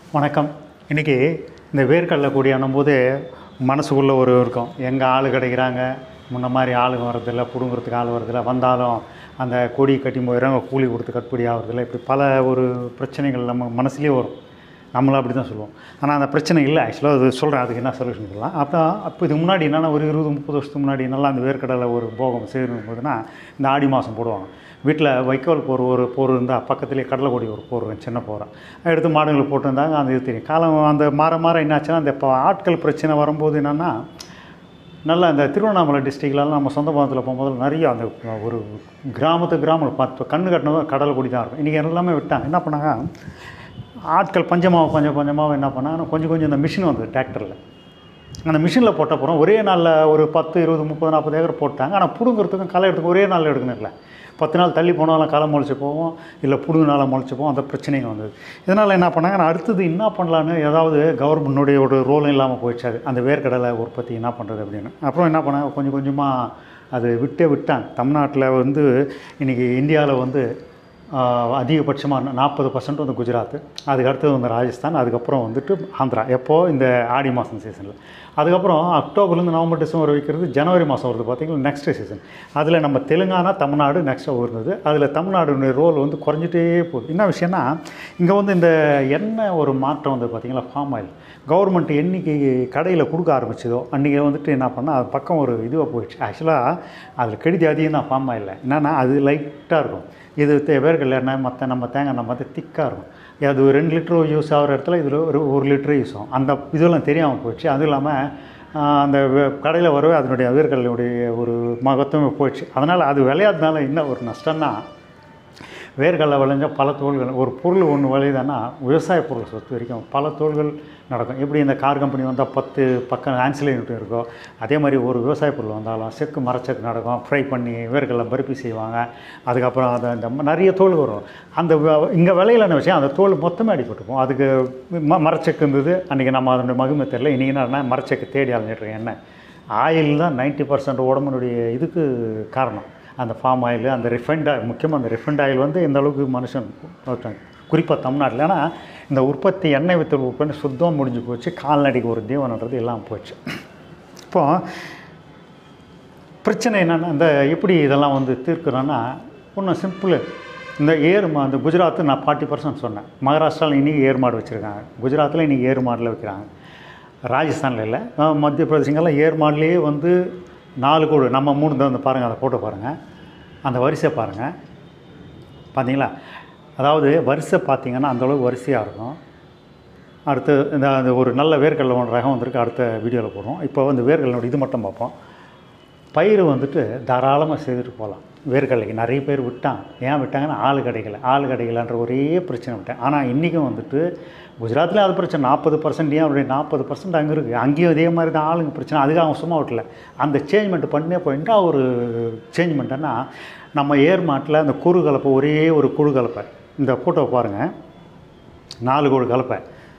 வணக்கம் இன்றைக்கி இந்த வேர்க்கடலை கொடியானும் போது மனசுக்குள்ளே ஒரு இருக்கும் எங்கே ஆள் கிடைக்கிறாங்க முன்ன மாதிரி ஆளுங்க வரதில்ல பிடுங்குறதுக்கு ஆள் வரதில்ல வந்தாலும் அந்த கொடி கட்டி போயிடுறாங்க கூலி கொடுத்து கட்டுப்படி ஆகிறதில்ல இப்படி பல ஒரு பிரச்சனைகள் நம்ம மனசுலேயே வரும் நம்மளும் அப்படி தான் சொல்லுவோம் ஆனால் அந்த பிரச்சனை இல்லை ஆக்சுவலாக அது சொல்கிறேன் அதுக்கு என்ன சொல்யூஷன் சொல்லலாம் அப்போ அப்போ இதுக்கு முன்னாடி என்னென்னா ஒரு இருபது முப்பது வருஷத்துக்கு முன்னாடி நல்லா அந்த வேர்க்கடலை ஒரு போகம் சேரும் போதுன்னா இந்த ஆடி மாதம் போடுவாங்க வீட்டில் வைக்கோல் போர் ஒரு போர் இருந்தால் பக்கத்துலேயே கடலை கொடி ஒரு போர் இருக்கும், சின்ன போரை எடுத்து மாடுங்களுக்கு போட்டிருந்தாங்க அந்த இது தெரியும் காலம் அந்த மாற மாற என்னாச்சுன்னா அந்த இப்போ ஆட்கள் பிரச்சனை வரும்போது என்னென்னா நல்லா இந்த திருவண்ணாமலை டிஸ்ட்ரிக்ட்லாம் நம்ம சொந்த பந்தத்தில் போகும்போது நிறைய அந்த ஒரு கிராமத்து கிராமம் பத்து கண்ணு கட்டினதும் கடல் கொடி தான் இருக்கும் இன்றைக்கி எல்லாமே விட்டாங்க என்ன பண்ணாங்க ஆட்கள் பஞ்சமாக பஞ்சம் பஞ்சமாக என்ன பண்ணாங்க கொஞ்சம் கொஞ்சம் இந்த மிஷின் வந்தது டிராக்டரில் அந்த மிஷினில் போட்ட அப்புறம் ஒரே நாளில் ஒரு பத்து இருபது முப்பது நாற்பது ஏக்கர் போட்டாங்க ஆனால் பிடுங்கிறதுக்கும் களை எடுத்துக்கும் ஒரே நாளில் எடுக்கணும் இல்லை பத்து நாள் தள்ளி போனாலும் களை முளைச்சி போவோம் இல்லை புடுங்கினால முளைச்சி போவோம் அந்த பிரச்சனைகள் வந்தது இதனால் என்ன பண்ணாங்க நான் அடுத்தது என்ன பண்ணலான்னு ஏதாவது கவர்மெண்ட்டுடைய ஒரு ரோலும் இல்லாமல் போயிடுச்சு அது அந்த வேர்க்கடலை உற்பத்தி என்ன பண்ணுறது அப்படின்னு அப்புறம் என்ன பண்ணாங்க கொஞ்சம் கொஞ்சமாக அது விட்டே விட்டாங்க தமிழ்நாட்டில் வந்து இன்றைக்கி இந்தியாவில் வந்து ஆஹ், அதிகபட்சமாக நாற்பது பர்சன்ட் வந்து குஜராத் அதுக்கு அடுத்தது வந்து ராஜஸ்தான் அதுக்கப்புறம் வந்துட்டு ஆந்திரா எப்போது இந்த ஆடி மாதம் சீசனில் அதுக்கப்புறம் அக்டோபர்லேருந்து நவம்பர் டிசம்பர் வைக்கிறது ஜனவரி மாதம் வருது பார்த்தீங்கன்னா நெக்ஸ்ட் சீசன் அதில் நம்ம தெலுங்கானா தமிழ்நாடு நெக்ஸ்ட்டாக வருது அதில் தமிழ்நாடுடைய ரோல் வந்து குறைஞ்சிட்டே போகுது என்ன விஷயம்னா இங்கே வந்து இந்த எண்ணெய் ஒரு மாற்றம் வந்து பார்த்திங்களா ஃபார்ம் ஆயில் கவர்மெண்ட் என்னைக்கு கடையில் கொடுக்க ஆரம்பிச்சதோ அன்றைக்கி வந்துட்டு என்ன பண்ணால் அது பக்கம் ஒரு இதுவாக போயிடுச்சு ஆக்சுவலாக அதில் கெடுதி அதிகம் தான் ஃபார்ம் ஆயிலில் என்னென்னா அது லைட்டாக இருக்கும் இது தே- வேர்க்கடலை எண்ணெய் மற்ற நம்ம தேங்காய் எண்ணெய் மற்ற திக்காக இருக்கும் அது ஒரு ரெண்டு லிட்டர் யூஸ் ஆகிற இடத்துல இதில் ஒரு ஒரு லிட்டர் யூஸ் ஆகும் அந்த இதெல்லாம் தெரியாமல் போயிடுச்சு அதுவும் இல்லாமல் ஆஹ், அந்த கடையில் வரவே அதனுடைய வேர்க்கடலையுடைய ஒரு மகத்துவமே போயிடுச்சு அதனால் அது விளையாடுறதுனால என்ன ஒரு நஷ்டம்னா வேர்க்கடலை விளைஞ்ச பல தோள்கள் ஒரு பொருள் ஒன்று விளையுதுன்னா விவசாய பொருள் சொத்து வரைக்கும் பல தோள்கள் நடக்கும் எப்படி இந்த கார் கம்பெனி வந்தால் பத்து பக்கம் ஆன்சில் யூனிட் இருக்கோ அதே மாதிரி ஒரு விவசாய பொருள் வந்தாலும் செக்கு மரச்செக்கு நடக்கும் ஃப்ரை பண்ணி வேர்க்கடலை பருப்பி செய்வாங்க அதுக்கப்புறம் அதை இந்த ம- நிறைய தோல் வரும் அந்த இங்கே விளையிலான விஷயம் அந்த தோல் மொத்தமே அடிபட்டுக்கும் அதுக்கு ம மரச்செக்கு இருந்தது அன்றைக்கி நம்ம அதனுடைய மகிமை தெரியல இன்றைக்கி என்னன்னா மரச்செக்கு தேடி அலைஞ்சிட்ருக்கேன் என்ன ஆயில் தான் நைன்ட்டி பர்சன்ட் உடம்புனுடைய இதுக்கு காரணம் அந்த ஃபார்ம் ஆயில் அந்த ரிஃபைண்ட் ஆயில் முக்கியமாக அந்த ரிஃபைண்ட் ஆயில் வந்து இந்த அளவுக்கு மனுஷன் குறிப்பாக தமிழ்நாட்டில் ஏன்னா இந்த உற்பத்தி எண்ணெய் வித்தல் உற்பத்தி சுத்தம் முடிஞ்சு போச்சு கால்நடைக்கு ஒரு தீவனன்றது எல்லாம் போச்சு இப்போ பிரச்சனை என்னென்னா இந்த எப்படி இதெல்லாம் வந்து தீர்க்கிறோன்னா ஒன்றும் சிம்பிள் இந்த ஏர் மா அந்த குஜராத்து நான் ஃபார்ட்டி பர்சன்ட் சொன்னேன் மகாராஷ்டிராவில் இன்றைக்கி ஏர் மாடு வச்சுருக்காங்க குஜராத்தில் இன்றைக்கி ஏர் மாடில் வைக்கிறாங்க ராஜஸ்தானில் இல்லை அஹ் மத்திய பிரதேசங்கள்லாம் ஏர் மாடலே வந்து நாலு கோடு நம்ம மூணு தான் வந்து பாருங்கள் அதை போட்டு பாருங்கள் அந்த வரிசை பாருங்கள் பார்த்தீங்களா அதாவது வரிசை பார்த்தீங்கன்னா அந்தளவுக்கு வரிசையாக இருக்கும் அடுத்து இந்த அந்த ஒரு நல்ல வேர்க்கடலை ஒன்று ரகம் வந்திருக்கு அடுத்த வீடியோவில் போடுவோம் இப்போ வந்து வேர்க்கடலோட இது மட்டும் பார்ப்போம் பயிர் வந்துட்டு தாராளமாக செய்துட்டு போகலாம் வேர்க்கடலைக்கு நிறைய பேர் விட்டான் ஏன் விட்டாங்கன்னா ஆள் கிடைக்கல ஆள் கிடைக்கலன்ற ஒரே பிரச்சனை விட்டேன் ஆனால் இன்றைக்கும் வந்துட்டு குஜராத்தில் அது பிரச்சனை நாற்பது பர்சன்ட் ஏன் அப்படி நாற்பது பர்சன்ட் அங்கே இருக்குது அங்கேயும் அதே மாதிரி தான் ஆளுங்க பிரச்சனை அதுக்கு அவன் சும்மா விட்டல அந்த சேஞ்ச்மெண்ட் பண்ணே போயிட்டா ஒரு சேஞ்ச்மெண்ட்டுன்னா நம்ம ஏர் மாட்டில் அந்த குறு கலப்பை ஒரே ஒரு குழு கலப்பை இந்த ஃபோட்டோ பாருங்கள் நாலு கோடு கலப்பை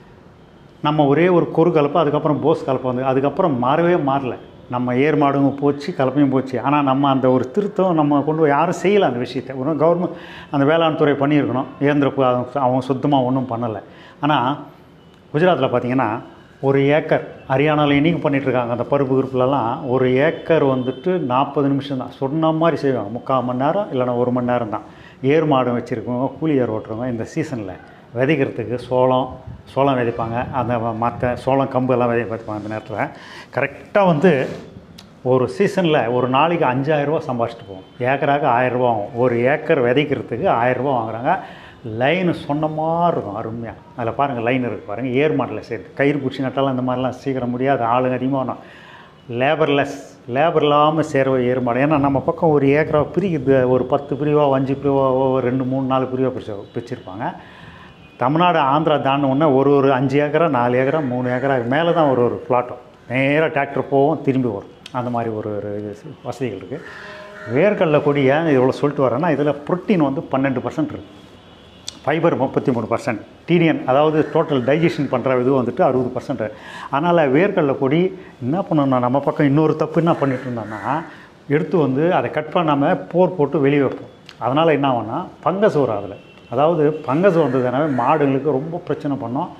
நம்ம ஒரே ஒரு கொரு கலப்பை அதுக்கப்புறம் போஸ் கலப்பை வந்து அதுக்கப்புறம் மாறவே மாறல நம்ம ஏர் மாடுங்க போச்சு கலப்பையும் போச்சு ஆனால் நம்ம அந்த ஒரு திருத்தம் நம்ம கொண்டு போய் யாரும் செய்யலை அந்த விஷயத்தை ஒரு கவர்மெண்ட் அந்த வேளாண் துறை பண்ணியிருக்கணும் இயந்திர பு- அவங்க- அவங்க சுத்தமாக ஒன்றும் பண்ணலை ஆனால் குஜராத்தில் பார்த்தீங்கன்னா ஒரு ஏக்கர் ஹரியானாவில் இன்றைக்கி பண்ணிகிட்ருக்காங்க அந்த பருப்பு குரூப்லலாம் ஒரு ஏக்கர் வந்துட்டு நாற்பது நிமிஷம் தான் சொன்ன மாதிரி செய்வாங்க முக்கால் மணி நேரம் இல்லைன்னா ஒரு மணி நேரம் தான் ஏர் மாடு வச்சுருக்கவங்க கூலி ஏர் ஓட்டுறவங்க இந்த சீசனில் விதைக்கிறதுக்கு சோளம் சோளம் விதைப்பாங்க அந்த மற்ற சோளம் கம்பு எல்லாம் விதை விதைப்பாங்க அந்த நேரத்தில் கரெக்டாக வந்து ஒரு சீசனில் ஒரு நாளைக்கு அஞ்சாயிரரூபா சம்பாதிச்சிட்டு போவோம் ஏக்கராக ஆயிரரூபா ஆகும் ஒரு ஏக்கர் விதைக்கிறதுக்கு ஆயிரரூபா வாங்குறாங்க லைனு சொன்ன மாதிரி இருக்கும் அருமையாக அதில் பாருங்கள் லைன் இருக்குது பாருங்கள் ஏர் மாடலில் சேர்த்து கயிறு பிடிச்சி நட்டாலும் இந்த மாதிரிலாம் சீக்கிரம் முடியாது ஆளுங்க அதிகமாக வேணும் லேபர்லெஸ் லேபர் இல்லாமல் சேர்வை ஏர் மாடு ஏன்னா நம்ம பக்கம் ஒரு ஏக்கரா பிரிக்குது ஒரு பத்து பிரிவாக அஞ்சு பிரிவாக ஒரு ரெண்டு மூணு நாலு பிரிவாக பிரிச்சு பிரிச்சிருப்பாங்க தமிழ்நாடு ஆந்திரா தாண்டின உடனே ஒரு ஒரு அஞ்சு ஏக்கரா நாலு ஏக்கரா மூணு ஏக்கரா மேலே தான் ஒரு ஒரு பிளாட்டும் நேராக டிராக்டர் போகும் திரும்பி வரும் அந்த மாதிரி ஒரு ஒரு இது வசதிகள் இருக்குது வேர்க்கடலை கொடி ஏன் இவ்வளோ சொல்லிட்டு வரேன்னா இதில் புரோட்டீன் வந்து பன்னெண்டு பர்சன்ட் இருக்குது ஃபைபர் முப்பத்தி மூணு பர்சன்ட் டிடிஎன் அதாவது டோட்டல் டைஜஷன் பண்ணுற இது வந்துட்டு அறுபது பர்சன்ட் அதனால் வேர்க்கடலை கொடி என்ன பண்ணணும்னா நம்ம பக்கம் இன்னொரு தப்பு என்ன பண்ணிட்டு இருந்தோம்னா எடுத்து வந்து அதை கட் பண்ணாமல் போர் போட்டு வெளியே வைப்போம் அதனால் என்ன ஆகும்னா பங்கஸ் வரும் அதில் அதாவது பங்கஸ் வந்ததுனாவே மாடுங்களுக்கு ரொம்ப பிரச்சனை பண்ணோம்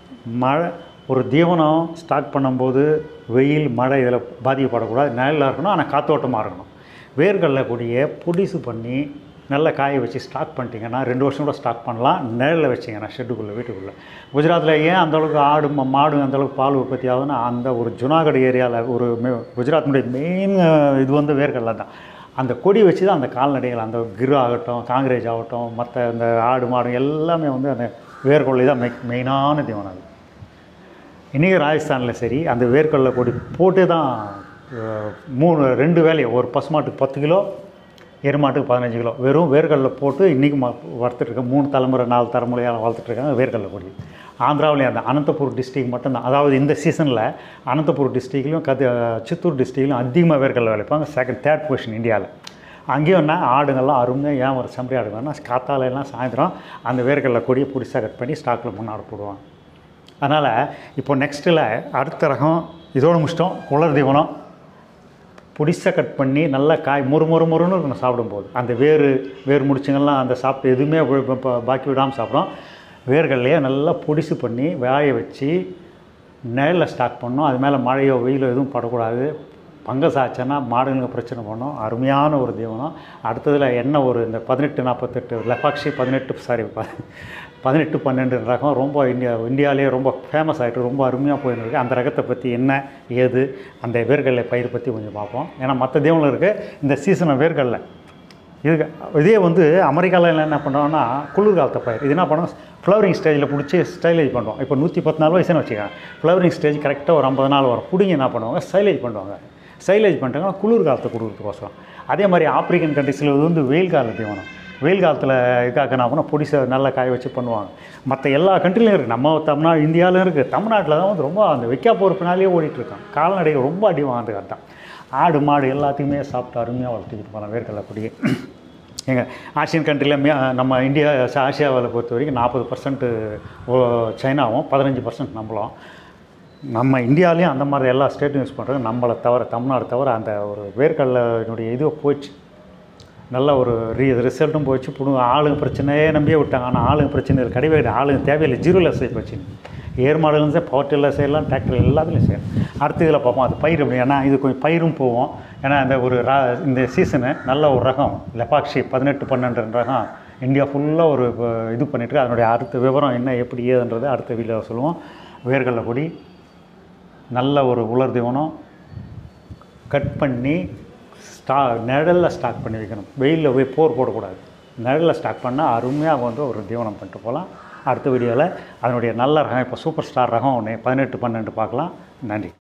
மழை ஒரு தீவனம் ஸ்டார்ட் பண்ணும்போது வெயில் மழை இதில் பாதிக்கப்படக்கூடாது நிழலாக இருக்கணும் ஆனால் காத்தோட்டமாக இருக்கணும் வேர்க்கடலை கொடியை புடிசு பண்ணி நல்லா காய வச்சு ஸ்டாக் பண்ணிட்டீங்கன்னா ரெண்டு வருஷம் கூட ஸ்டாக் பண்ணலாம் நிழலில் வச்சிங்கன்னா ஷெட்டுக்குள்ளே வீட்டுக்குள்ளே குஜராத்தில் ஏன் அந்தளவுக்கு ஆடு ம- மாடு அந்தளவுக்கு பால் உற்பத்தி ஆகுதுன்னா அந்த ஒரு ஜுனாகட் ஏரியாவில் ஒரு மெ- குஜராத்தினுடைய மெயின் இது வந்து வேர்க்கடலை தான் அந்த கொடி வச்சு தான் அந்த கால்நடைகள் அந்த கிரு ஆகட்டும் காங்கிரேஜ் ஆகட்டும் மற்ற அந்த ஆடு மாடு எல்லாமே வந்து அந்த வேர்க்கொள்ளை தான் மெ மெயினான தீவனம் அது இன்றைக்கி ராஜஸ்தானில் சரி அந்த வேர்க்கடலை கொடி போட்டு தான் அஹ், மூணு ரெண்டு வேலையை ஒரு பசுமாட்டுக்கு பத்து கிலோ எருமாட்டுக்கு பதினஞ்சு கிலோ வெறும் வேர்க்கடலை போட்டு இன்றைக்கி ம வளர்த்துட்ருக்கேன் மூணு தலைமுறை நாலு தலைமுறையாக வளர்த்துட்ருக்காங்க வேர்க்கடலை கொடி ஆந்திராவிலையும் அந்த அனந்தபூர் டிஸ்ட்ரிக் மட்டும்தான் அதாவது இந்த சீசனில் அனந்தபூர் டிஸ்ட்ரிக்ட்லையும் கது சித்தூர் டிஸ்ட்ரிக்ட்லையும் அதிகமாக வேர்க்கடலை விளைப்பாங்க செகண்ட் தேர்ட் பொசிஷன் இந்தியாவில் அங்கேயும் என்ன ஆடுங்கள்லாம் அருமையாக ஏன் ஒரு செம்பரி ஆடுங்கன்னா காத்தால எல்லாம் சாயந்தரம் அந்த வேர்க்கடலை கொடியை பிடிச்சா கட் பண்ணி ஸ்டாக்கில் முன்னாடி போடுவாங்க அதனால் இப்போ நெக்ஸ்ட்டில் அடுத்த ரகம் இதோட முடிச்சிட்டோம் உலர் தீவனம் புடிசை கட் பண்ணி நல்லா காய் முறு முறு முறுன்னு இருக்கணும் சாப்பிடும்போது அந்த வேறு வேர் முடிச்சுங்கள்லாம் அந்த சாப்பிட்டு எதுவுமே வி- ப- ப- பாக்கி விடாமல் சாப்பிடும் வேர்கள்லையே நல்லா பொடிசு பண்ணி வேய வச்சு நிழலில் ஸ்டாக் பண்ணணும் அது மேலே மழையோ வெயிலோ எதுவும் படக்கூடாது பங்கஸ் ஆச்சுன்னா மாடுங்களுக்கு பிரச்சனை பண்ணும் அருமையான ஒரு தீவனம் அடுத்ததில் என்ன ஒரு இந்த பதினெட்டு நாற்பத்தெட்டு லெபாக்ஷி பதினெட்டு சாரி பதினெட்டு பன்னெண்டு ரகம் ரொம்ப இந்தியா இந்தியாவிலேயே ரொம்ப ஃபேமஸ் ஆகிட்டு ரொம்ப அருமையாக போயின்னு இருக்கு அந்த ரகத்தை பற்றி என்ன ஏது அந்த வேர்க்கடலை பயிர் பற்றி கொஞ்சம் பார்ப்போம் ஏன்னா மற்ற தீவனம் இருக்குது இந்த சீசனை வேர்க்கடலை இதுக்கு இதே வந்து அமெரிக்காவில் என்ன பண்ணுறோம்னா குளிர்காலத்தை பயிர் இது என்ன பண்ணுவோம் ஃப்ளவரிங் ஸ்டேஜில் பிடிச்சி ஸ்டைலேஜ் பண்ணுவோம் இப்போ நூற்றி பத்து நாள் வயசுன்னு வச்சுக்கோங்க ஃப்ளவரிங் ஸ்டேஜ் கரெக்டாக ஒரு ஐம்பது நாள் வரும் பிடிங்கி என்ன பண்ணுவாங்க ஸ்டைலேஜ் பண்ணுவாங்க ஸ்டைலேஜ் பண்ணிட்டாங்கன்னா குளிர் காலத்தை கொடுக்குறதுக்கோசரம் அதே மாதிரி ஆப்பிரிக்கன் கண்ட்ரிஸில் இது வந்து வெயில் கால தீவனம் வெயில் காலத்தில் இதுக்காக என்ன பண்ணால் பொடிசை நல்லா காய வச்சு பண்ணுவாங்க மற்ற எல்லா கண்ட்ரிலையும் இருக்குது நம்ம தமிழ்நாடு இந்தியாவிலும் இருக்குது தமிழ்நாட்டில் தான் வந்து ரொம்ப அந்த வைக்கா போகிற பின்னாலே ஓடிட்டுருக்கான் கால்நடைகள் ரொம்ப அடி வாங்குறது தான் ஆடு மாடு எல்லாத்தையுமே சாப்பிட்டு அருமையாக வளர்த்துக்கிட்டு போகலாம் வேர்க்கடலை கொடியை எங்கள் ஆசியன் கண்ட்ரியில் மே நம்ம இந்தியா ஆசியாவில் பொறுத்த வரைக்கும் நாற்பது பர்சன்ட்டு சைனாவும் பதினஞ்சு பர்சன்ட் நம்மளும் நம்ம இந்தியாவிலையும் அந்த மாதிரி எல்லா ஸ்டேட்டும் யூஸ் பண்ணுறாங்க நம்மளை தவிர தமிழ்நாடு தவிர அந்த ஒரு வேர்க்கடலைனுடைய இது போச்சு நல்ல ஒரு ரீ ரிசல்ட்டும் போச்சு புடுங்க ஆளுங்க பிரச்சனையே நம்பியே விட்டாங்க ஆனால் ஆளுங்க பிரச்சனை இல்லை கிடையவே கிடையாது ஆளுங்க தேவையில்லை ஜீரோ லெஸ் போச்சு ஏர் மாடலும் சரி பவர் டில்லர் செய்யலாம் டிராக்டர் எல்லாத்துலையும் செய்யலாம் அடுத்த இதில் பார்ப்போம் அது பயிர் அப்படி ஏன்னா இது கொஞ்சம் பயிரும் போவோம் ஏன்னா இந்த ஒரு ரா இந்த சீசனு நல்ல ஒரு ரகம் லெபாக்ஷி பதினெட்டு பன்னெண்டு ரகம் இந்தியா ஃபுல்லாக ஒரு இப்போ இது பண்ணிட்டு அதனுடைய அடுத்த விவரம் என்ன எப்படி ஏதுன்றது அடுத்த வீடியோவில் சொல்லுவோம் வேர்கடலை கொடி நல்ல ஒரு உலர் தீவனம் கட் பண்ணி ஸ்டா நிழலில் ஸ்டாக் பண்ணி வைக்கணும் வெயிலில் போய் போர் போடக்கூடாது நிழலில் ஸ்டாக் பண்ணால் அருமையாக வந்து ஒரு தீவனம் பண்ணிட்டு போகலாம் அடுத்த வீடியோவில் அதனுடைய நல்ல ரகம் இப்போ சூப்பர் ஸ்டார் ரகம் ஒன்று பதினெட்டு பன்னெண்டு பார்க்கலாம் நன்றி